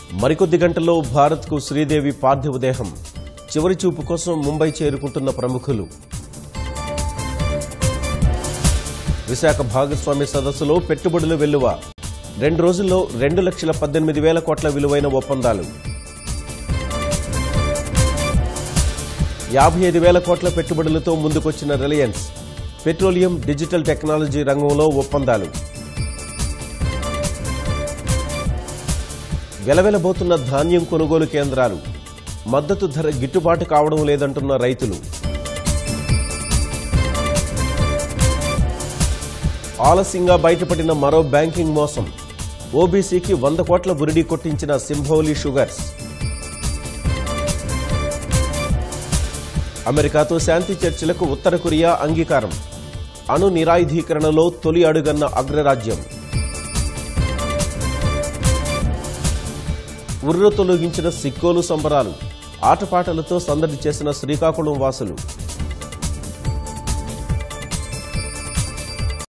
మరికొద్ది గంటల్లో భారత్కు శ్రీదేవి పార్థివ దేహం చివరి చూపు కోసం ముంబై చేరుకుంటున్న ప్రముఖులు విశాఖ భాగస్వామ్య సదస్సులో పెట్టుబడులు వెల్లువ రెండు రోజుల్లో రెండు లక్షల పద్దెనిమిది వేల కోట్ల విలువైన ఒప్పందాలు యాభై ఐదు వేల కోట్ల పెట్టుబడులతో ముందుకొచ్చిన రిలయన్స్ పెట్రోలియం డిజిటల్ టెక్నాలజీ రంగంలో ఒప్పందాలు వెలవెలబోతున్న ధాన్యం కొనుగోలు కేంద్రాలు మద్దతు ధర గిట్టుబాటు కావడం లేదంటున్న రైతులు ఆలస్యంగా బయటపడిన మరో బ్యాంకింగ్ మోసం ఓబీసీకి వంద కోట్ల బురిడి కొట్టించిన సింభౌలి షుగర్స్ అమెరికాతో శాంతి చర్చలకు ఉత్తర కొరియా అంగీకారం అణు నిరాయుధీకరణలో తొలి అడుగన్న అగ్రరాజ్యం ఉర్రు తొలగించిన సిక్కోలు సంబరాలు ఆటపాటలతో సందడి చేసిన శ్రీకాకుళం వాసులు